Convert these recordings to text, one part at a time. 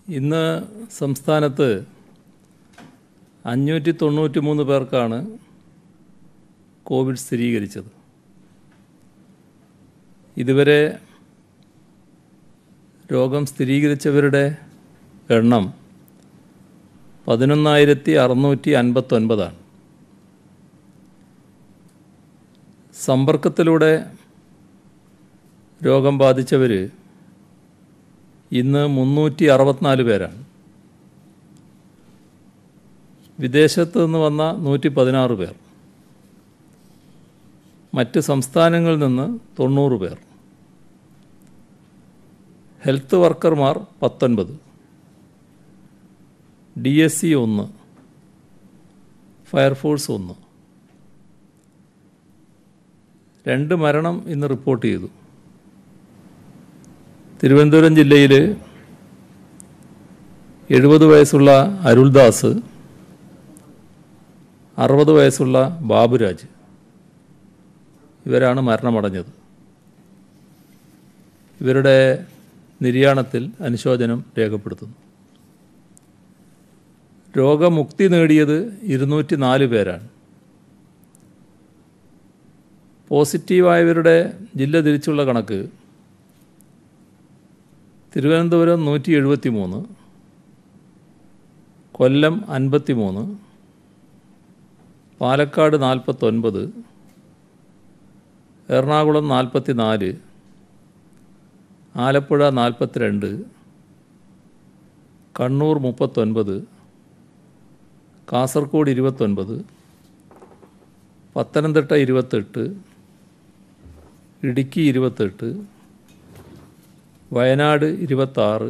ഇന്ന് സംസ്ഥാനത്ത് അഞ്ഞൂറ്റി തൊണ്ണൂറ്റി മൂന്ന് പേർക്കാണ് കോവിഡ് സ്ഥിരീകരിച്ചത് ഇതുവരെ രോഗം സ്ഥിരീകരിച്ചവരുടെ എണ്ണം പതിനൊന്നായിരത്തി അറുന്നൂറ്റി അൻപത്തൊൻപതാണ് സമ്പർക്കത്തിലൂടെ രോഗം ബാധിച്ചവർ ഇന്ന് മുന്നൂറ്റി അറുപത്തിനാല് പേരാണ് വിദേശത്ത് നിന്ന് വന്ന നൂറ്റി പതിനാറ് പേർ മറ്റ് സംസ്ഥാനങ്ങളിൽ നിന്ന് തൊണ്ണൂറ് പേർ ഹെൽത്ത് വർക്കർമാർ പത്തൊൻപത് ഡി എസ് സി ഒന്ന് ഫയർഫോഴ്സ് ഒന്ന് രണ്ട് മരണം ഇന്ന് റിപ്പോർട്ട് ചെയ്തു തിരുവനന്തപുരം ജില്ലയിൽ എഴുപത് വയസ്സുള്ള അരുൾദാസ് അറുപത് വയസ്സുള്ള ബാബുരാജ് ഇവരാണ് മരണമടഞ്ഞത് ഇവരുടെ നിര്യാണത്തിൽ അനുശോചനം രേഖപ്പെടുത്തുന്നു രോഗമുക്തി നേടിയത് ഇരുന്നൂറ്റി നാല് പേരാണ് പോസിറ്റീവായവരുടെ ജില്ല തിരിച്ചുള്ള കണക്ക് തിരുവനന്തപുരം നൂറ്റി എഴുപത്തി മൂന്ന് കൊല്ലം അൻപത്തി മൂന്ന് പാലക്കാട് നാൽപ്പത്തൊൻപത് എറണാകുളം നാൽപ്പത്തി നാല് ആലപ്പുഴ നാൽപ്പത്തിരണ്ട് കണ്ണൂർ മുപ്പത്തൊൻപത് കാസർഗോഡ് ഇരുപത്തൊൻപത് പത്തനംതിട്ട ഇരുപത്തെട്ട് ഇടുക്കി ഇരുപത്തെട്ട് വയനാട് ഇരുപത്താറ്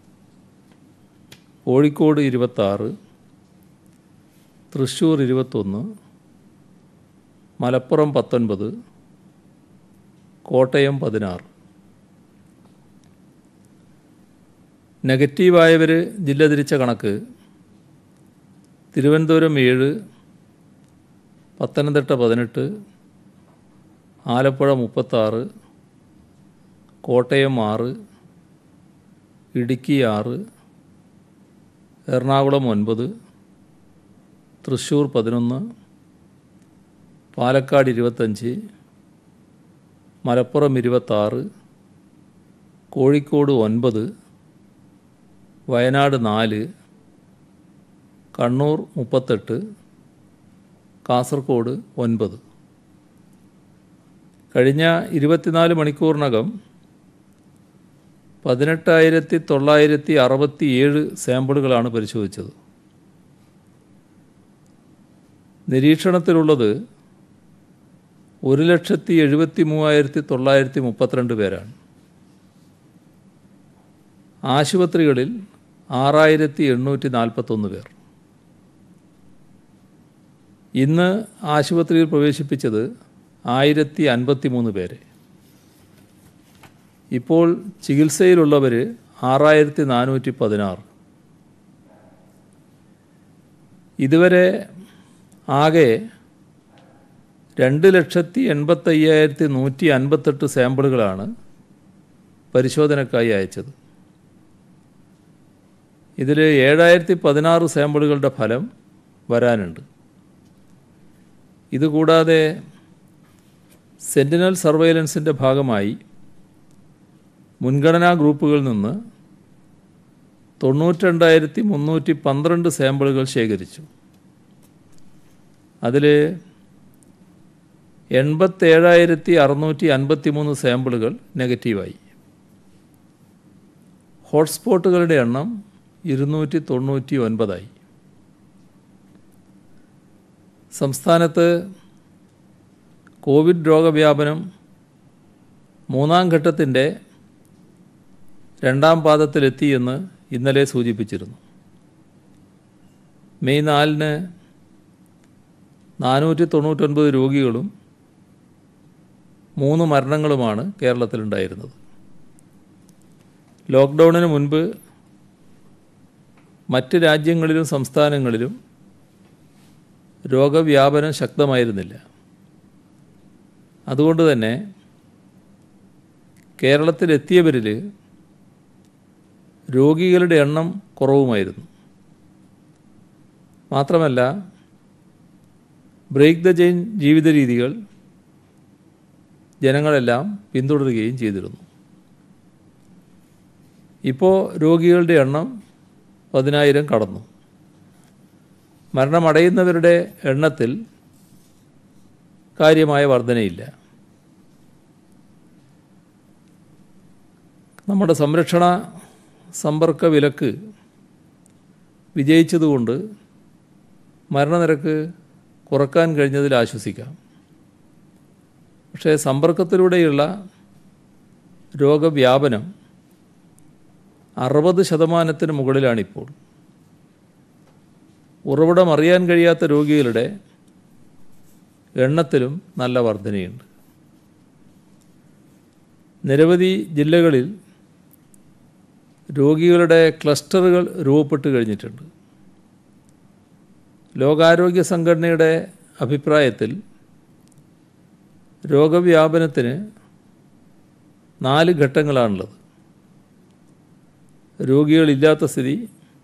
കോഴിക്കോട് ഇരുപത്താറ് തൃശ്ശൂർ ഇരുപത്തൊന്ന് മലപ്പുറം പത്തൊൻപത് കോട്ടയം പതിനാറ് നെഗറ്റീവായവർ ജില്ല തിരിച്ച കണക്ക് തിരുവനന്തപുരം ഏഴ് പത്തനംതിട്ട പതിനെട്ട് ആലപ്പുഴ മുപ്പത്താറ് കോട്ടയം ആറ് ഇടുക്കി ആറ് എറണാകുളം ഒൻപത് തൃശ്ശൂർ പതിനൊന്ന് പാലക്കാട് ഇരുപത്തഞ്ച് മലപ്പുറം ഇരുപത്താറ് കോഴിക്കോട് ഒൻപത് വയനാട് നാല് കണ്ണൂർ മുപ്പത്തെട്ട് കാസർഗോഡ് ഒൻപത് കഴിഞ്ഞ ഇരുപത്തിനാല് മണിക്കൂറിനകം പതിനെട്ടായിരത്തി തൊള്ളായിരത്തി അറുപത്തി ഏഴ് സാമ്പിളുകളാണ് പരിശോധിച്ചത് നിരീക്ഷണത്തിലുള്ളത് ഒരു ലക്ഷത്തി എഴുപത്തി മൂവായിരത്തി തൊള്ളായിരത്തി മുപ്പത്തിരണ്ട് പേരാണ് ആശുപത്രികളിൽ ആറായിരത്തി എണ്ണൂറ്റി നാൽപ്പത്തൊന്ന് പേർ ഇന്ന് ആശുപത്രിയിൽ പ്രവേശിപ്പിച്ചത് ആയിരത്തി അൻപത്തി മൂന്ന് പേരെ ഇപ്പോൾ ചികിത്സയിലുള്ളവർ ആറായിരത്തി നാനൂറ്റി പതിനാറ് ഇതുവരെ ആകെ രണ്ട് ലക്ഷത്തി എൺപത്തയ്യായിരത്തി നൂറ്റി അൻപത്തെട്ട് സാമ്പിളുകളാണ് പരിശോധനക്കായി അയച്ചത് ഇതിൽ ഏഴായിരത്തി പതിനാറ് സാമ്പിളുകളുടെ ഫലം വരാനുണ്ട് ഇതുകൂടാതെ സെൻറ്റിനൽ സർവൈലൻസിൻ്റെ ഭാഗമായി മുൻഗണനാ ഗ്രൂപ്പുകളിൽ നിന്ന് തൊണ്ണൂറ്റിരണ്ടായിരത്തി മുന്നൂറ്റി പന്ത്രണ്ട് സാമ്പിളുകൾ ശേഖരിച്ചു അതിൽ എൺപത്തേഴായിരത്തി അറുന്നൂറ്റി അൻപത്തി മൂന്ന് സാമ്പിളുകൾ നെഗറ്റീവായി ഹോട്ട്സ്പോട്ടുകളുടെ എണ്ണം ഇരുന്നൂറ്റി തൊണ്ണൂറ്റി ഒൻപതായി സംസ്ഥാനത്ത് കോവിഡ് രോഗവ്യാപനം മൂന്നാം ഘട്ടത്തിൻ്റെ രണ്ടാം പാദത്തിലെത്തിയെന്ന് ഇന്നലെ സൂചിപ്പിച്ചിരുന്നു മെയ് നാലിന് നാനൂറ്റി തൊണ്ണൂറ്റൊൻപത് രോഗികളും മൂന്ന് മരണങ്ങളുമാണ് കേരളത്തിലുണ്ടായിരുന്നത് ലോക്ക്ഡൗണിന് മുൻപ് മറ്റ് രാജ്യങ്ങളിലും സംസ്ഥാനങ്ങളിലും രോഗവ്യാപനം ശക്തമായിരുന്നില്ല അതുകൊണ്ട് തന്നെ കേരളത്തിലെത്തിയവരിൽ രോഗികളുടെ എണ്ണം കുറവുമായിരുന്നു മാത്രമല്ല ബ്രേക്ക് ദ ചെയിൻ ജീവിത രീതികൾ ജനങ്ങളെല്ലാം പിന്തുടരുകയും ചെയ്തിരുന്നു ഇപ്പോൾ രോഗികളുടെ എണ്ണം പതിനായിരം കടന്നു മരണമടയുന്നവരുടെ എണ്ണത്തിൽ കാര്യമായ വർധനയില്ല നമ്മുടെ സംരക്ഷണ സമ്പർക്ക വിലക്ക് വിജയിച്ചതുകൊണ്ട് മരണനിരക്ക് കുറക്കാൻ കഴിഞ്ഞതിൽ ആശ്വസിക്കാം പക്ഷേ സമ്പർക്കത്തിലൂടെയുള്ള രോഗവ്യാപനം അറുപത് ശതമാനത്തിന് മുകളിലാണിപ്പോൾ ഉറവിടം അറിയാൻ കഴിയാത്ത രോഗികളുടെ എണ്ണത്തിലും നല്ല വർധനയുണ്ട് നിരവധി ജില്ലകളിൽ രോഗികളുടെ ക്ലസ്റ്ററുകൾ രൂപപ്പെട്ട് കഴിഞ്ഞിട്ടുണ്ട് ലോകാരോഗ്യ സംഘടനയുടെ അഭിപ്രായത്തിൽ രോഗവ്യാപനത്തിന് നാല് ഘട്ടങ്ങളാണുള്ളത് രോഗികളില്ലാത്ത സ്ഥിതി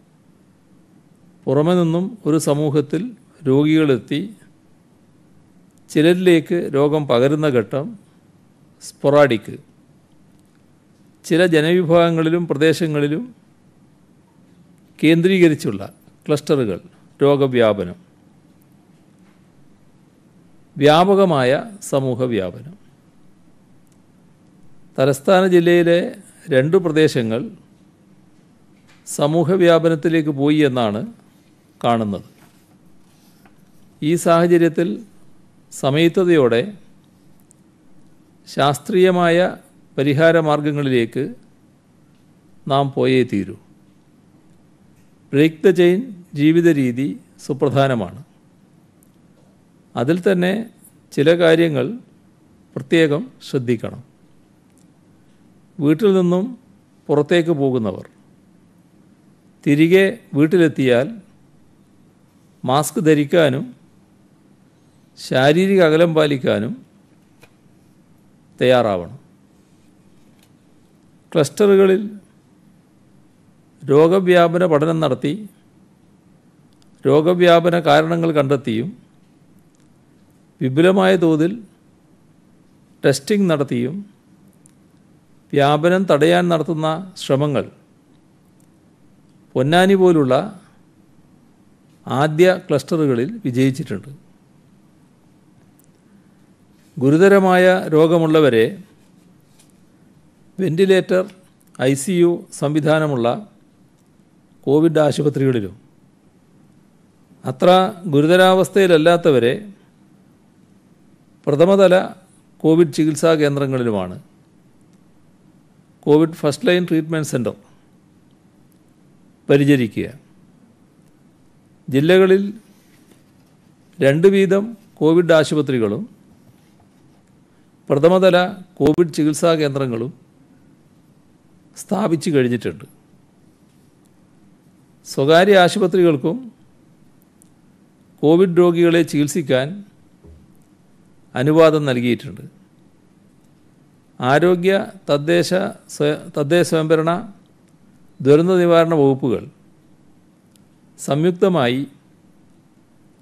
പുറമെ നിന്നും ഒരു സമൂഹത്തിൽ രോഗികളെത്തി ചിലരിലേക്ക് രോഗം പകരുന്ന ഘട്ടം സ്പൊറാഡിക്ക് ചില ജനവിഭാഗങ്ങളിലും പ്രദേശങ്ങളിലും കേന്ദ്രീകരിച്ചുള്ള ക്ലസ്റ്ററുകൾ രോഗവ്യാപനം വ്യാപകമായ സമൂഹ വ്യാപനം തലസ്ഥാന ജില്ലയിലെ രണ്ട് പ്രദേശങ്ങൾ സമൂഹ വ്യാപനത്തിലേക്ക് പോയി എന്നാണ് കാണുന്നത് ഈ സാഹചര്യത്തിൽ സമയത്തതയോടെ ശാസ്ത്രീയമായ പരിഹാര മാർഗങ്ങളിലേക്ക് നാം പോയേ തീരൂ ബ്രേക്ക് ദ ചെയിൻ ജീവിത രീതി സുപ്രധാനമാണ് അതിൽ തന്നെ ചില കാര്യങ്ങൾ പ്രത്യേകം ശ്രദ്ധിക്കണം വീട്ടിൽ നിന്നും പുറത്തേക്ക് പോകുന്നവർ തിരികെ വീട്ടിലെത്തിയാൽ മാസ്ക് ധരിക്കാനും ശാരീരിക അകലം പാലിക്കാനും തയ്യാറാവണം ക്ലസ്റ്ററുകളിൽ രോഗവ്യാപന പഠനം നടത്തി രോഗവ്യാപന കാരണങ്ങൾ കണ്ടെത്തിയും വിപുലമായ തോതിൽ ടെസ്റ്റിംഗ് നടത്തിയും വ്യാപനം തടയാൻ നടത്തുന്ന ശ്രമങ്ങൾ പൊന്നാനി പോലുള്ള ആദ്യ ക്ലസ്റ്ററുകളിൽ വിജയിച്ചിട്ടുണ്ട് ഗുരുതരമായ രോഗമുള്ളവരെ വെന്റിലേറ്റർ ഐ സി യു സംവിധാനമുള്ള കോവിഡ് ആശുപത്രികളിലും അത്ര ഗുരുതരാവസ്ഥയിലല്ലാത്തവരെ പ്രഥമതല കോവിഡ് ചികിത്സാ കേന്ദ്രങ്ങളിലുമാണ് COVID first line treatment centre പരിചരിക്കുക ജില്ലകളിൽ രണ്ട് വീതം കോവിഡ് ആശുപത്രികളും പ്രഥമതല കോവിഡ് ചികിത്സാ കേന്ദ്രങ്ങളും സ്ഥാപിച്ചു കഴിഞ്ഞിട്ടുണ്ട് സ്വകാര്യ ആശുപത്രികൾക്കും കോവിഡ് രോഗികളെ ചികിത്സിക്കാൻ അനുവാദം നൽകിയിട്ടുണ്ട് ആരോഗ്യ തദ്ദേശ സ്വയ തദ്ദേശ സ്വയംഭരണ ദുരന്ത നിവാരണ വകുപ്പുകൾ സംയുക്തമായി